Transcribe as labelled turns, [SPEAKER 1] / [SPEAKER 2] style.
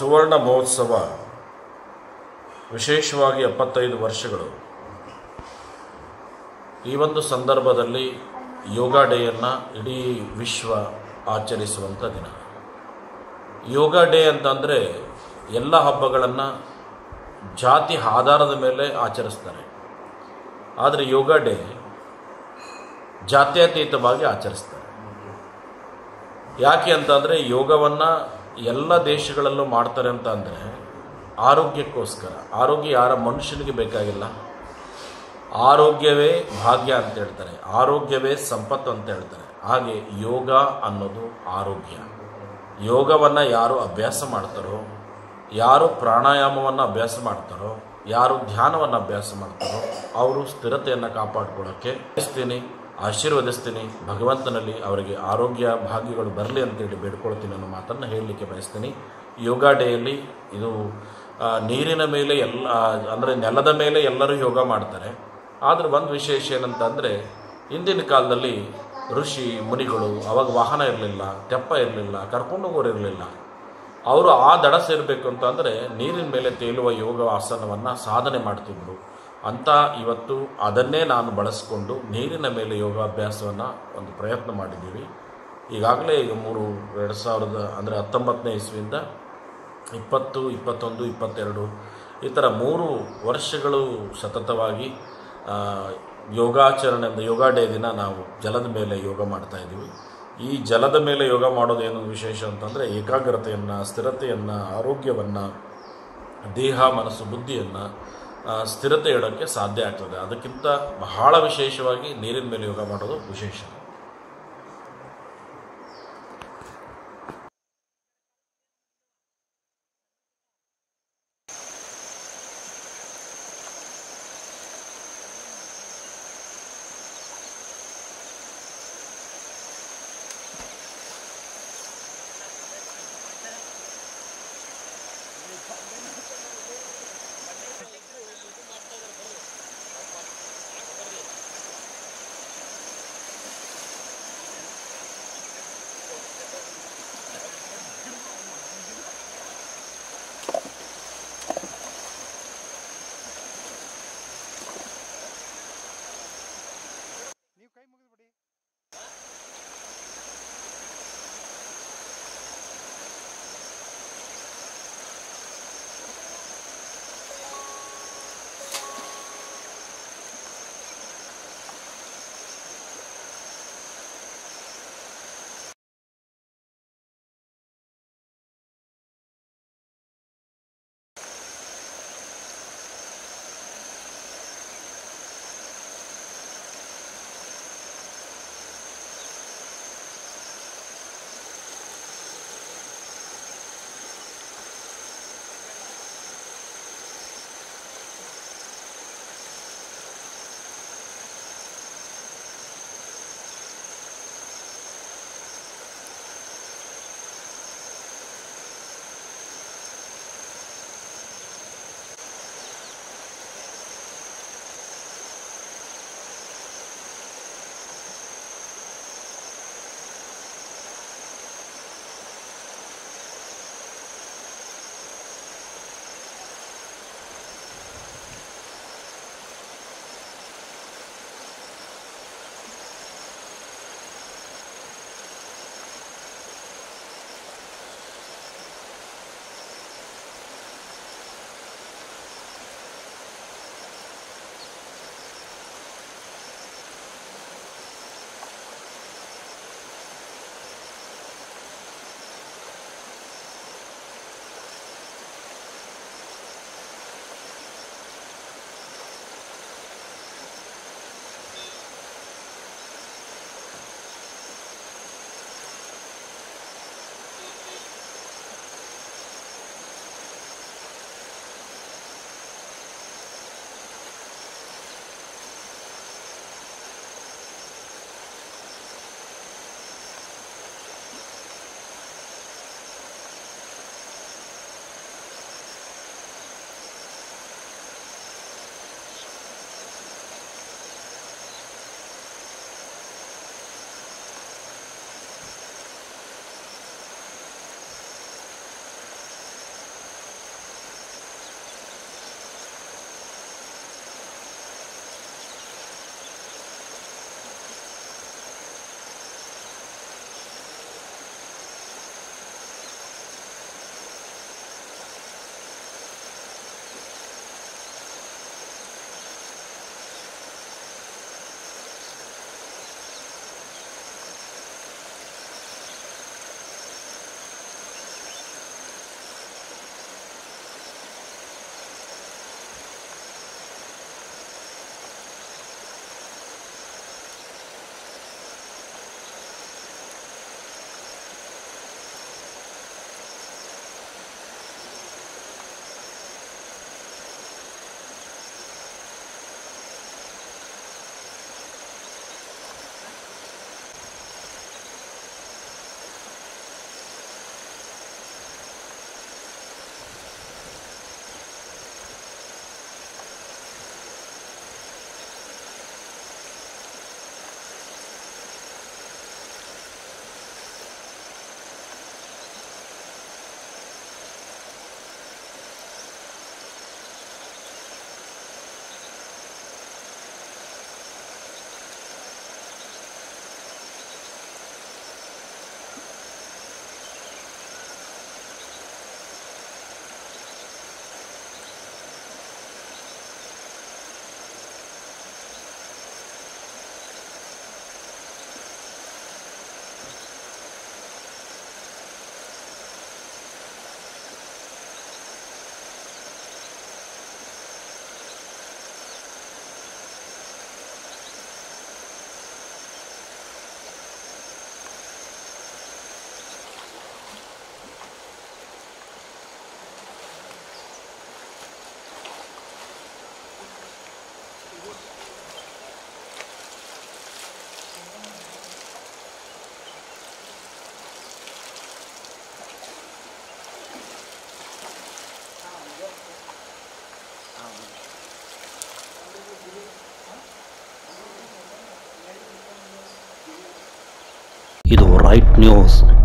[SPEAKER 1] ಸುವರ್ಣ ಮಹೋತ್ಸವ ವಿಶೇಷವಾಗಿ ಎಪ್ಪತ್ತೈದು ವರ್ಷಗಳು ಈ ಒಂದು ಸಂದರ್ಭದಲ್ಲಿ ಯೋಗ ಡೇಯನ್ನು ಇಡೀ ವಿಶ್ವ ಆಚರಿಸುವಂಥ ದಿನ ಯೋಗ ಡೇ ಅಂತಂದರೆ ಎಲ್ಲ ಹಬ್ಬಗಳನ್ನು ಜಾತಿ ಆಧಾರದ ಮೇಲೆ ಆಚರಿಸ್ತಾರೆ ಆದರೆ ಯೋಗ ಡೇ ಜಾತ್ಯತೀತವಾಗಿ ಆಚರಿಸ್ತಾರೆ ಯಾಕೆ ಅಂತಂದರೆ ಯೋಗವನ್ನು ಎಲ್ಲ ದೇಶಗಳಲ್ಲೂ ಮಾಡ್ತಾರೆ ಅಂತ ಅಂದರೆ ಆರೋಗ್ಯಕ್ಕೋಸ್ಕರ ಆರೋಗ್ಯ ಯಾರ ಮನುಷ್ಯನಿಗೆ ಬೇಕಾಗಿಲ್ಲ ಆರೋಗ್ಯವೇ ಭಾಗ್ಯ ಅಂತ ಹೇಳ್ತಾರೆ ಆರೋಗ್ಯವೇ ಸಂಪತ್ತು ಅಂತ ಹೇಳ್ತಾರೆ ಹಾಗೆ ಯೋಗ ಅನ್ನೋದು ಆರೋಗ್ಯ ಯೋಗವನ್ನು ಯಾರು ಅಭ್ಯಾಸ ಮಾಡ್ತಾರೋ ಯಾರು ಪ್ರಾಣಾಯಾಮವನ್ನು ಅಭ್ಯಾಸ ಮಾಡ್ತಾರೋ ಯಾರು ಧ್ಯಾನವನ್ನು ಅಭ್ಯಾಸ ಮಾಡ್ತಾರೋ ಅವರು ಸ್ಥಿರತೆಯನ್ನು ಕಾಪಾಡ್ಕೊಳ್ಳೋಕ್ಕೆ ಬಯಸ್ತೀನಿ ಆಶೀರ್ವದಿಸ್ತೀನಿ ಭಗವಂತನಲ್ಲಿ ಅವರಿಗೆ ಆರೋಗ್ಯ ಭಾಗ್ಯಗಳು ಬರಲಿ ಅಂತೇಳಿ ಬೇಡ್ಕೊಳ್ತೀನಿ ಅನ್ನೋ ಮಾತನ್ನು ಹೇಳಲಿಕ್ಕೆ ಬಯಸ್ತೀನಿ ಯೋಗ ಡೇಯಲ್ಲಿ ಇದು ಆ, ನೀರಿನ ಮೇಲೆ ಎಲ್ಲ ಅಂದರೆ ನೆಲದ ಮೇಲೆ ಎಲ್ಲರೂ ಯೋಗ ಮಾಡ್ತಾರೆ ಆದರೆ ಒಂದು ವಿಶೇಷ ಏನಂತಂದರೆ ಹಿಂದಿನ ಕಾಲದಲ್ಲಿ ಋಷಿ ಮುನಿಗಳು ಅವಾಗ ವಾಹನ ಇರಲಿಲ್ಲ ತೆಪ್ಪ ಇರಲಿಲ್ಲ ಕರ್ಕೊಂಡು ಹೋಗೋರು ಇರಲಿಲ್ಲ ಅವರು ಆ ದಡ ಸೇರಬೇಕು ಅಂತಂದರೆ ನೀರಿನ ಮೇಲೆ ತೇಲುವ ಯೋಗ ಆಸನವನ್ನು ಸಾಧನೆ ಮಾಡ್ತಿದ್ರು ಅಂತ ಇವತ್ತು ಅದನ್ನೇ ನಾನು ಬಳಸ್ಕೊಂಡು ನೀರಿನ ಮೇಲೆ ಯೋಗಾಭ್ಯಾಸವನ್ನು ಒಂದು ಪ್ರಯತ್ನ ಮಾಡಿದ್ದೀವಿ ಈಗಾಗಲೇ ಈಗ ಮೂರು ಎರಡು ಸಾವಿರದ ಅಂದರೆ ಹತ್ತೊಂಬತ್ತನೇ ಇಸ್ವಿಯಿಂದ ಇಪ್ಪತ್ತು ಇಪ್ಪತ್ತೊಂದು ಇಪ್ಪತ್ತೆರಡು ಈ ಥರ ಮೂರು ವರ್ಷಗಳು ಸತತವಾಗಿ ಆ, ಯೋಗಾಚರಣೆ ಅಂದರೆ ಯೋಗ ಡೇ ದಿನ ನಾವು ಜಲದ ಮೇಲೆ ಯೋಗ ಮಾಡ್ತಾ ಇದ್ದೀವಿ ಈ ಜಲದ ಮೇಲೆ ಯೋಗ ಮಾಡೋದೇನು ವಿಶೇಷ ಅಂತಂದರೆ ಏಕಾಗ್ರತೆಯನ್ನು ಸ್ಥಿರತೆಯನ್ನು ಆರೋಗ್ಯವನ್ನು ದೇಹ ಮನಸ್ಸು ಬುದ್ಧಿಯನ್ನು ಆ, ಸ್ಥಿರತೆ ಇಡೋಕ್ಕೆ ಸಾಧ್ಯ ಆಗ್ತದೆ ಅದಕ್ಕಿಂತ ಬಹಳ ವಿಶೇಷವಾಗಿ ನೀರಿನ ಮೇಲೆ ಯೋಗ ಮಾಡೋದು ವಿಶೇಷ
[SPEAKER 2] ಇದು ರೈಟ್ ನ್ಯೂಸ್